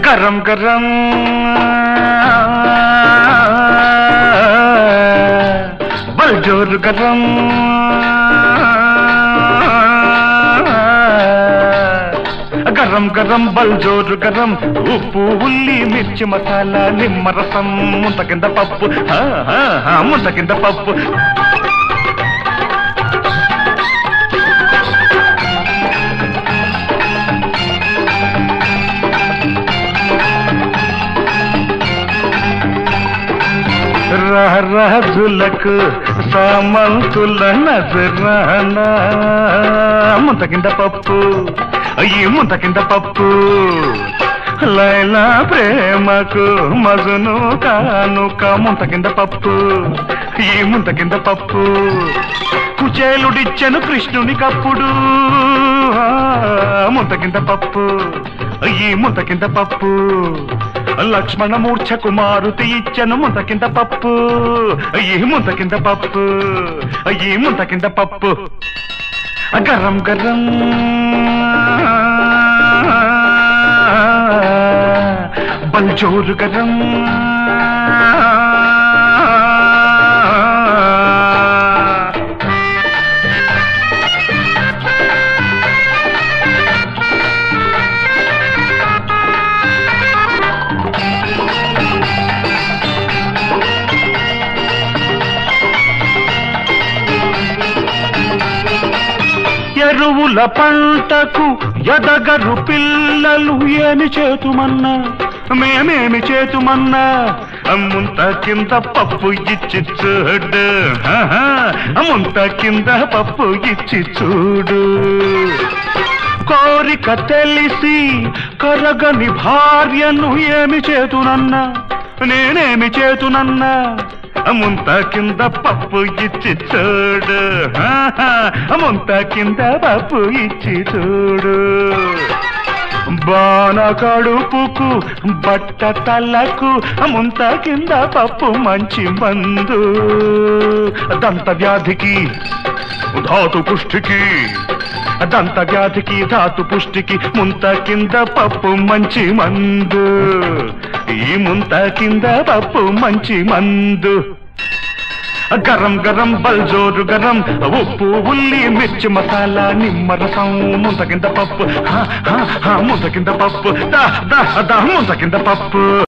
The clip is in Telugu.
గరం గరం బల్ జోరు గరం గరం గరం బల్ జోరు గరం ఉప్పు ఉల్లి మిర్చి మసాలా నిమ్మరసం ముంత కింద పప్పు హా, హా, హా, ముంత కింద పప్పు రాజులకు సామంతుల నజరానా ముంత కింద పప్పు ఈ ముంత కింద పప్పు లైలా ప్రేమకు మజును కానుక ముంత కింద పప్పు ఈ ముంత కింద పప్పు కుచేలుడిచ్చను కృష్ణుని కప్పుడు ఆ, ముంత కింద పప్పు ఈ ముంత కింద పప్పు లక్ష్మణ మూర్ఛ కుమారుతి ఇచ్చను ముంత కింద పప్పు ఈ ముంత కింద పప్పు ఈ ముంత కింద పప్పు గరం గరం బల్జోరు గరం ఎరువుల పంటకు ఎదగరు పిల్లలు ఏమి చేతుమన్నా మేమేమి చేతుమన్నా ముంత కింద పప్పు ఇచ్చి చూడు ఆహా, ముంత కింద పప్పు ఇచ్చి చూడు కోరిక తెలిసి కరగని భార్యను ఏమి చేతునన్నా నేనేమి చేతునన్నా ముంత కింద పప్పు ఇచ్చి చూడు ఆహా, ముంత కింద పప్పు ఇచ్చి చూడు బాణ కడుపుకు బట్ట తలకు ముంత కింద పప్పు మంచి మందు దంత వ్యాధికి ధాతు పుష్టికి దంత వ్యాధికి ధాతు పుష్టికి ముంత కింద పప్పు మంచి మందు ఈ ముంత కింద పప్పు మంచి మందు గరం గరం బల్జోరు గరం ఉప్పు ఉల్లి మిర్చి మసాలా నిమ్మరసం ముంత కింద పప్పు హా, హా, హా, ముంత కింద పప్పు దా దా దా ముంత కింద పప్పు